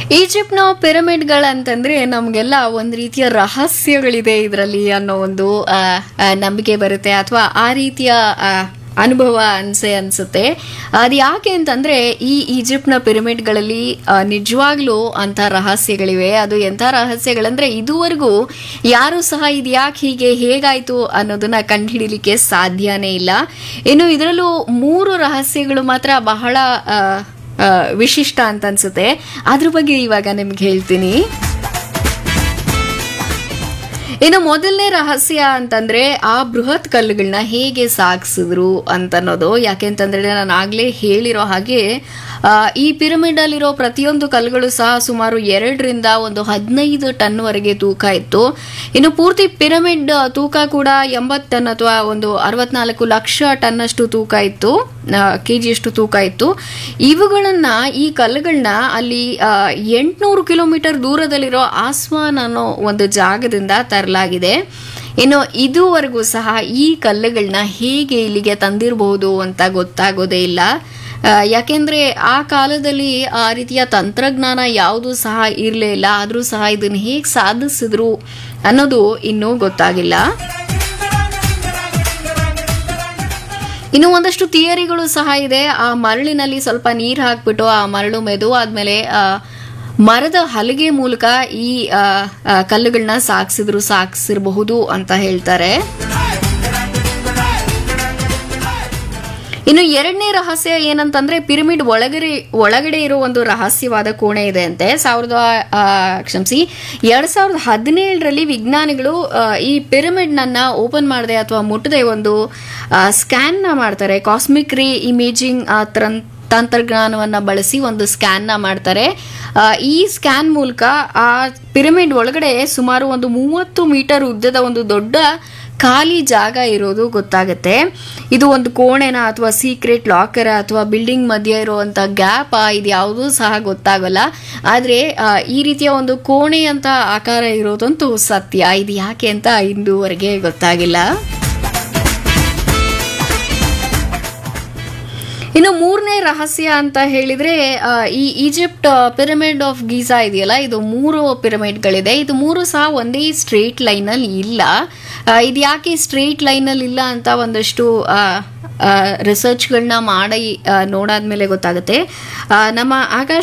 ಈಜಿಪ್ಟ್ನ ಪಿರಮಿಡ್ಗಳಂತಂದ್ರೆ ನಮಗೆಲ್ಲ ಒಂದು ರೀತಿಯ ರಹಸ್ಯಗಳಿದೆ ಇದರಲ್ಲಿ ಅನ್ನೋ ಒಂದು ಆ, ಆ, ನಂಬಿಕೆ ಬರುತ್ತೆ ಅಥವಾ ಆ ರೀತಿಯ ಆ, ಅನುಭವ ಅನ್ಸೆ ಅನ್ಸುತ್ತೆ ಅದು ಯಾಕೆ ಅಂತಂದ್ರೆ ಈ ಈಜಿಪ್ಟ್ನ ಪಿರಮಿಡ್ಗಳಲ್ಲಿ ಆ, ನಿಜವಾಗ್ಲೂ ಅಂತ ರಹಸ್ಯಗಳಿವೆ ಅದು ಎಂಥ ರಹಸ್ಯಗಳಂದ್ರೆ ಇದುವರೆಗೂ ಯಾರು ಸಹ ಇದು ಯಾಕೆ ಹೀಗೆ ಹೇಗಾಯ್ತು ಅನ್ನೋದನ್ನ ಕಂಡುಹಿಡಿಲಿಕ್ಕೆ ಸಾಧ್ಯನೇ ಇಲ್ಲ ಇನ್ನು ಇದರಲ್ಲೂ ಮೂರು ರಹಸ್ಯಗಳು ಮಾತ್ರ ಬಹಳ ಆ, ಆ, ವಿಶಿಷ್ಟ ಅಂತ ಅನ್ಸುತ್ತೆ ಅದ್ರ ಬಗ್ಗೆ ಇವಾಗ ನಿಮ್ಗೆ ಹೇಳ್ತೀನಿ ಇನ್ನು ಮೊದಲನೇ ರಹಸ್ಯ ಅಂತಂದ್ರೆ ಆ ಬೃಹತ್ ಕಲ್ಲುಗಳನ್ನ ಹೇಗೆ ಸಾಗಿಸಿದ್ರು ಅಂತನ್ನೋದು ಯಾಕೆಂತಂದ್ರೆ ನಾನು ಆಗ್ಲೇ ಹೇಳಿರೋ ಹಾಗೆ ಆ, ಈ ಪಿರಮಿಡ್ ಅಲ್ಲಿರೋ ಪ್ರತಿಯೊಂದು ಕಲ್ಲುಗಳು ಸಹ ಸುಮಾರು ಎರಡರಿಂದ ಒಂದು ಹದಿನೈದು ಟನ್ ವರೆಗೆ ತೂಕ ಇತ್ತು ಇನ್ನು ಪೂರ್ತಿ ಪಿರಮಿಡ್ ತೂಕ ಕೂಡ ಎಂಬತ್ತು ಟನ್ ಅಥವಾ ಒಂದು ಅರವತ್ನಾಲ್ಕು ಲಕ್ಷ ಟನ್ ಅಷ್ಟು ತೂಕ ಇತ್ತು ಕೆ ಜಿಯಷ್ಟು ತೂಕ ಇತ್ತು ಇವುಗಳನ್ನ ಈ ಕಲ್ಲುಗಳನ್ನ ಅಲ್ಲಿ ಎಂಟುನೂರು ಕಿಲೋಮೀಟರ್ ದೂರದಲ್ಲಿರೋ ಆಸ್ವಾನ್ ಅನ್ನೋ ಒಂದು ಜಾಗದಿಂದ ತರಲಾಗಿದೆ ಇನ್ನು ಇದುವರೆಗೂ ಸಹ ಈ ಕಲ್ಲುಗಳನ್ನ ಹೇಗೆ ಇಲ್ಲಿಗೆ ತಂದಿರಬಹುದು ಅಂತ ಗೊತ್ತಾಗೋದೇ ಇಲ್ಲ ಆ, ಯಾಕೆಂದ್ರೆ ಆ ಕಾಲದಲ್ಲಿ ಆ ರೀತಿಯ ತಂತ್ರಜ್ಞಾನ ಯಾವುದೂ ಸಹ ಇರಲೇ ಇಲ್ಲ ಆದರೂ ಸಹ ಇದನ್ನು ಹೇಗೆ ಸಾಧಿಸಿದ್ರು ಅನ್ನೋದು ಇನ್ನೂ ಗೊತ್ತಾಗಿಲ್ಲ ಇನ್ನು ಒಂದಷ್ಟು ಥಿಯರಿಗಳು ಸಹ ಇದೆ ಆ ಮರಳಿನಲ್ಲಿ ಸ್ವಲ್ಪ ನೀರು ಹಾಕ್ಬಿಟ್ಟು ಆ ಮರಳು ಮೆದು ಆದ್ಮೇಲೆ ಆ, ಮರದ ಹಲಗೆ ಮೂಲಕ ಈ ಆ, ಆ, ಕಲ್ಲುಗಳನ್ನ ಸಾಗಿಸಿದ್ರು ಸಾಗಿಸಿರಬಹುದು ಅಂತ ಹೇಳ್ತಾರೆ ಇನ್ನು ಎರಡನೇ ರಹಸ್ಯ ಏನಂತಂದ್ರೆ ಪಿರಮಿಡ್ ಒಳಗಡೆ ಒಳಗಡೆ ಇರೋ ಒಂದು ರಹಸ್ಯವಾದ ಕೋಣೆ ಇದೆ ಅಂತೆ ಸಾವಿರದ ಆ, ಕ್ಷಮಿಸಿ ಎರಡ್ ಸಾವಿರದ ಹದಿನೇಳರಲ್ಲಿ ವಿಜ್ಞಾನಿಗಳು ಆ, ಈ ಪಿರಮಿಡ್ ನನ್ನ ಓಪನ್ ಮಾಡದೆ ಅಥವಾ ಮುಟ್ಟದೆ ಒಂದು ಸ್ಕ್ಯಾನ್ ನ ಮಾಡ್ತಾರೆ ಕಾಸ್ಮಿಕ್ ರೇ ಇಮೇಜಿಂಗ್ ತಂತ್ರಜ್ಞಾನವನ್ನ ಬಳಸಿ ಒಂದು ಸ್ಕ್ಯಾನ್ ನ ಮಾಡ್ತಾರೆ ಆ, ಈ ಸ್ಕ್ಯಾನ್ ಮೂಲಕ ಆ ಪಿರಮಿಡ್ ಒಳಗಡೆ ಸುಮಾರು ಒಂದು ಮೂವತ್ತು ಮೀಟರ್ ಉದ್ದದ ಒಂದು ದೊಡ್ಡ ಖಾಲಿ ಜಾಗ ಇರೋದು ಗೊತ್ತಾಗುತ್ತೆ ಇದು ಒಂದು ಕೋಣೆನ ಅಥವಾ ಸೀಕ್ರೆಟ್ ಲಾಕರ್ ಅಥವಾ ಬಿಲ್ಡಿಂಗ್ ಮಧ್ಯೆ ಇರುವಂತ ಗ್ಯಾಪ್ ಇದು ಯಾವುದೂ ಸಹ ಗೊತ್ತಾಗಲ್ಲ ಆದ್ರೆ ಆ, ಈ ರೀತಿಯ ಒಂದು ಕೋಣೆ ಅಂತ ಆಕಾರ ಇರೋದಂತೂ ಸತ್ಯ ಇದು ಯಾಕೆ ಅಂತ ಇಂದುವರೆಗೆ ಗೊತ್ತಾಗಿಲ್ಲ ಇನ್ನು ಮೂರನೇ ರಹಸ್ಯ ಅಂತ ಹೇಳಿದ್ರೆ ಆ, ಈ ಈಜಿಪ್ಟ್ ಪಿರಮಿಡ್ ಆಫ್ ಗೀಸಾ ಇದೆಯಲ್ಲ ಇದು ಮೂರು ಪಿರಮಿಡ್ಗಳಿದೆ ಇದು ಮೂರು ಸಹ ಒಂದೇ ಸ್ಟ್ರೇಟ್ ಲೈನಲ್ಲಿ ಇಲ್ಲ ಆ, ಇದು ಯಾಕೆ ಸ್ಟ್ರೇಟ್ ಲೈನಲ್ಲಿ ಇಲ್ಲ ಅಂತ ಒಂದಷ್ಟು ರಿಸರ್ಚ್ಗಳನ್ನ ಮಾಡಿ ಆ, ನೋಡಾದ್ಮೇಲೆ ಗೊತ್ತಾಗುತ್ತೆ ಆ, ನಮ್ಮ ಆಕಾಶ